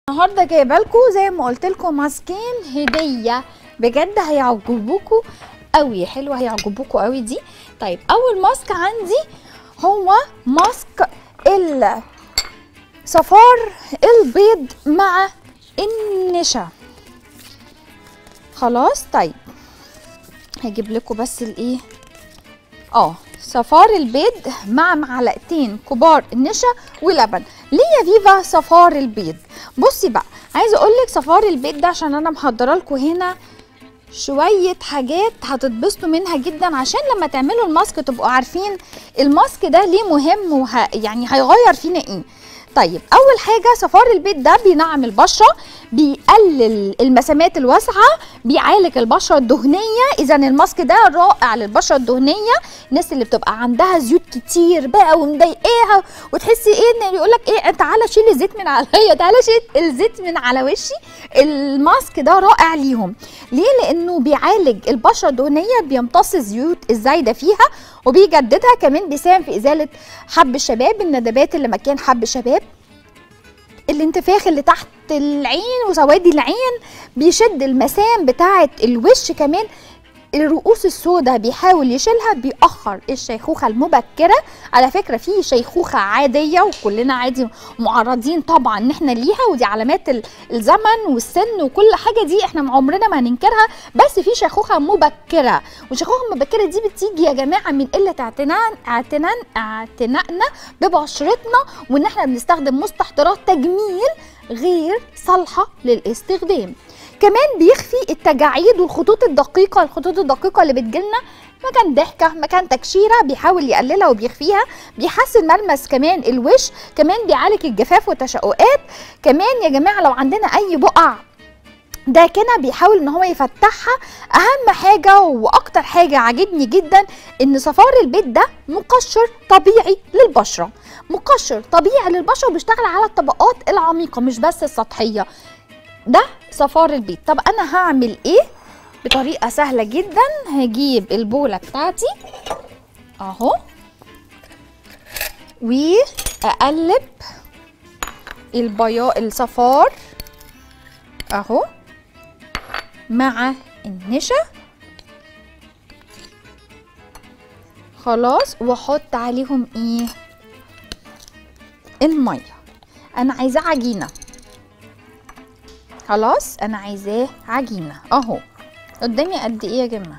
النهارده جايبه لكم زي ما قلت لكم ماسكين هديه بجد هيعجبوكوا قوي حلوه هيعجبوكوا قوي دي طيب اول ماسك عندي هو ماسك ال صفار البيض مع النشا خلاص طيب هجيب لكم بس الايه اه صفار البيض مع معلقتين كبار النشا ولبن ليه يا فيفا صفار البيض بصي بقى عايزه اقول لك صفار البيض ده عشان انا محضره لكم هنا شويه حاجات هتتبسطوا منها جدا عشان لما تعملوا الماسك تبقوا عارفين الماسك ده ليه مهم وه... يعني هيغير فينا ايه طيب اول حاجه صفار البيض ده بينعم البشره بيقلل المسامات الواسعه بيعالج البشره الدهنيه اذا الماسك ده رائع للبشره الدهنيه الناس اللي بتبقى عندها زيوت كتير بقى ومضايقاها وتحسي ايه ان يقول لك ايه تعالى شيل الزيت من عليا تعالى شيل الزيت من على وشي الماسك ده رائع ليهم ليه لانه بيعالج البشره الدهنيه بيمتص الزيوت الزايده فيها وبيجددها كمان بيساهم في ازاله حب الشباب الندبات اللي مكان حب شباب الانتفاخ اللي تحت العين وسواد العين بيشد المسام بتاعه الوش كمان الرؤوس السوداء بيحاول يشيلها بيأخر الشيخوخة المبكرة على فكرة في شيخوخة عادية وكلنا عادي معرضين طبعا ان احنا ليها ودي علامات الزمن والسن وكل حاجة دي احنا عمرنا ما هننكرها بس في شيخوخة مبكرة والشيخوخة المبكرة دي بتيجي يا جماعة من قلة اعتناء اعتناء اعتنائنا ببشرتنا وان احنا بنستخدم مستحضرات تجميل غير صالحة للاستخدام كمان بيخفي التجاعيد والخطوط الدقيقة الخطوط الدقيقة اللي بتجيلنا مكان ضحكة مكان تكشيرة بيحاول يقللها وبيخفيها بيحسن ملمس كمان الوش كمان بيعالج الجفاف والتشققات كمان يا جماعة لو عندنا أي بقع داكنه بيحاول ان هو يفتحها اهم حاجه واكتر حاجه عاجبني جدا ان صفار البيت ده مقشر طبيعي للبشره مقشر طبيعي للبشره وبيشتغل على الطبقات العميقه مش بس السطحيه ده صفار البيض طب انا هعمل ايه بطريقه سهله جدا هجيب البوله بتاعتي اهو واقلب البياض الصفار اهو مع النشا خلاص واحط عليهم ايه الميه انا عايزاه عجينه خلاص انا عايزاه عجينه اهو قدامي قد ايه يا جماعه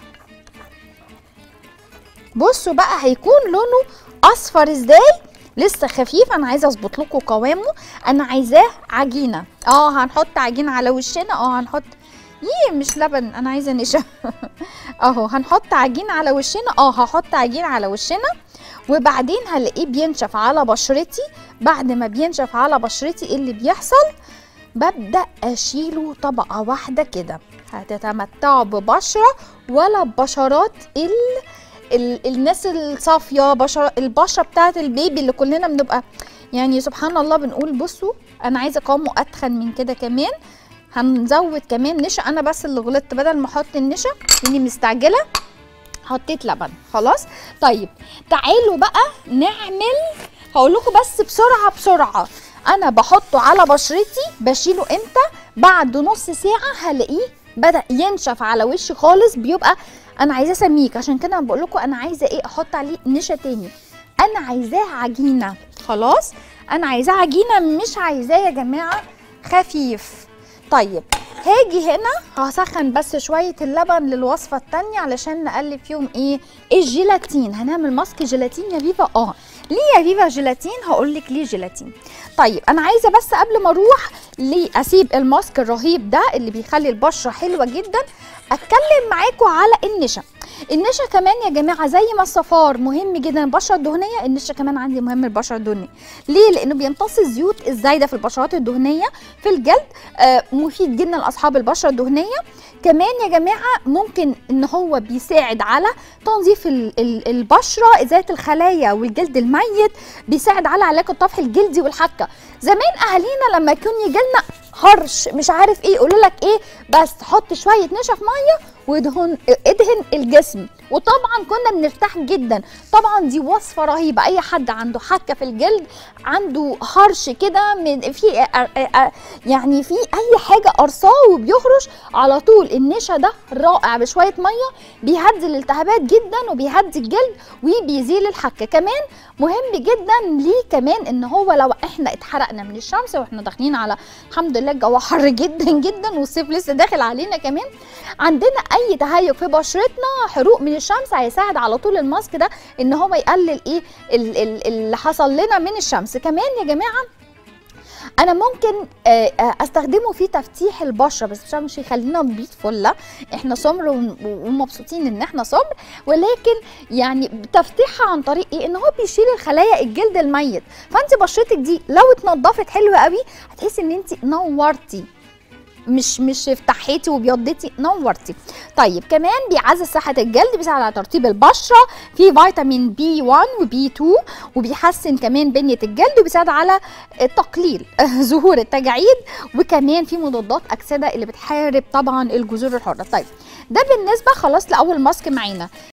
بصوا بقى هيكون لونه اصفر ازاي لسه خفيف انا عايزه اظبط لكم قوامه انا عايزاه عجينه اه هنحط عجينه على وشنا اه هنحط ييه مش لبن انا عايزه نشا اهو هنحط عجينه على وشنا اه هحط عجينه على وشنا وبعدين هلاقيه بينشف على بشرتي بعد ما بينشف على بشرتي ايه اللي بيحصل ببدأ أشيله طبقة واحدة كده هتتمتعوا ببشرة ولا بشرات ال... ال... الناس الصافية بشرة البشرة بتاعت البيبي اللي كلنا بنبقى يعني سبحان الله بنقول بصوا أنا عايزة قوامه أتخن من كده كمان هنزود كمان نشا أنا بس اللي غلطت بدل ما أحط النشا لأني مستعجلة حطيت لبن خلاص طيب تعالوا بقى نعمل هقول لكم بس بسرعة بسرعة انا بحطه على بشرتي بشيله امتى بعد نص ساعه هلاقيه بدا ينشف على وشي خالص بيبقى انا عايزاه سميك عشان كده بقول لكم انا عايزه ايه احط عليه نشا تاني انا عايزاه عجينه خلاص انا عايزاه عجينه مش عايزاه يا جماعه خفيف طيب هاجي هنا هسخن بس شويه اللبن للوصفه التانية علشان نقلب فيهم ايه الجيلاتين هنعمل ماسك جيلاتين يا فيفا اه ليه يا فيفا جيلاتين هقول لك ليه جيلاتين طيب انا عايزه بس قبل ما اروح ليه اسيب الماسك الرهيب ده اللي بيخلي البشره حلوه جدا اتكلم معاكم على النشا النشا كمان يا جماعه زي ما الصفار مهم جدا البشره الدهنيه النشا كمان عندي مهم البشره الدهنيه ليه لانه بيمتص الزيوت الزايده في البشرات الدهنيه في الجلد آه مفيد جدا لاصحاب البشره الدهنيه كمان يا جماعه ممكن ان هو بيساعد على تنظيف ال ال البشره ازاله الخلايا والجلد الميت بيساعد على علاج الطفح الجلدي والحكه زمان اهالينا لما يكون يجي لنا هرش مش عارف ايه يقولوا لك ايه بس حط شويه نشا في ميه وادهن ادهن الجسم وطبعا كنا بنرتاح جدا طبعا دي وصفه رهيبه اي حد عنده حكه في الجلد عنده هرش كده من في أ- أ- أ- يعني في اي حاجه قرصاه وبيهرش على طول النشا ده رائع بشويه ميه بيهدي الالتهابات جدا وبيهدي الجلد وبيزيل الحكه كمان مهم جدا ليه كمان ان هو لو احنا اتحرقنا من الشمس واحنا داخلين على الحمد لله الجو حر جدا جدا والصيف لسه داخل علينا كمان عندنا اي تهيج في بشرتنا حروق من الشمس هيساعد على طول الماسك ده ان هو يقلل ايه ال- ال- اللي حصل لنا من الشمس كمان يا جماعه انا ممكن آه، آه، استخدمه في تفتيح البشره بس عشان مش يخلينا نبيض فله احنا سمر ون- ومبسوطين ان احنا سمر ولكن يعني تفتيحها عن طريق ايه ان هو بيشيل الخلايا الجلد الميت فانت بشرتك دي لو اتنضفت حلو قوي هتحسي ان انت نورتي مش مش افتحيتي وبيضتي نورتي طيب كمان بيعزز صحه الجلد بيساعد على ترطيب البشره في فيتامين بي 1 وبي 2 وبيحسن كمان بنيه الجلد وبيساعد على تقليل ظهور التجاعيد وكمان في مضادات اكسده اللي بتحارب طبعا الجذور الحره طيب ده بالنسبه خلاص لاول ماسك معانا